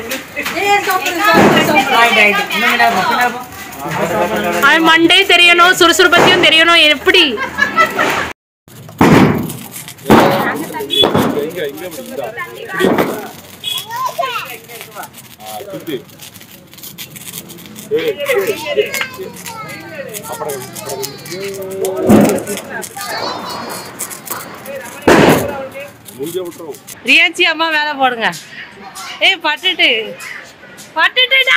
அவன் மண்டே தெரியணும் சுறுசுறுப்பத்தையும் தெரியணும் எப்படி ரியாச்சி அம்மா வேலை போடுங்க ஏய் பட்டுட்டு பட்டுட்டுடா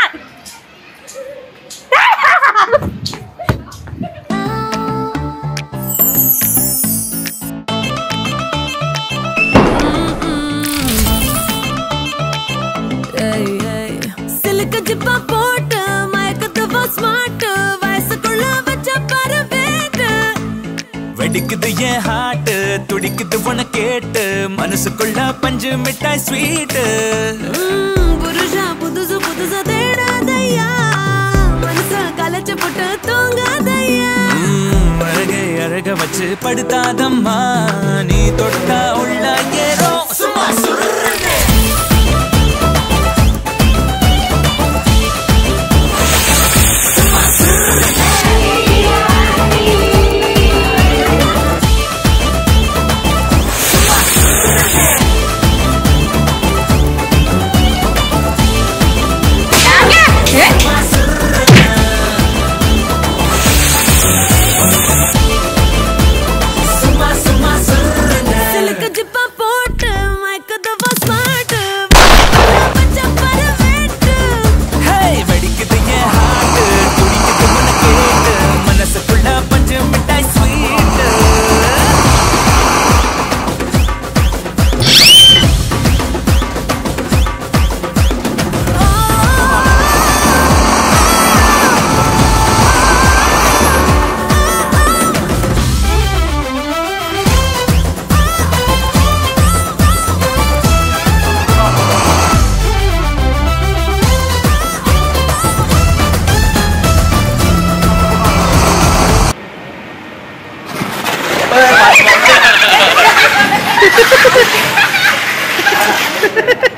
சிலுக்கு ஜிப்பா போட்டு மயக்கத்துவா ஸ்மார்ட் வயசுக்குள்ள வச்ச பாரு வேட்டு வெடிக்குது என் ஹார்ட் துடிக்குது உன கேட்டு மனசுக்குள்ள பஞ்சு மிட்டாய் ஸ்வீட் ம், புருஷா புதுசு புதுசு தேடாதையா மனச கலைச்சு போட்டு தூங்காதையா அழகை அழக வச்சு படுத்தாதம்மா நீ தொட்டா உள்ள ஏறும் சும்மா சுருன்னு. சிலுக்கு ஜிப்பா போட்டு மயக்கத்துவா ஸ்மார்ட் வச்ச பாரு வேட்டு ஹேய், வெடிக்குது என் ஹார்ட் துடிக்குது உன கேட்டு மனசுக்குள்ள பஞ்சு மிட்டாய் ஸ்வீட் ஆ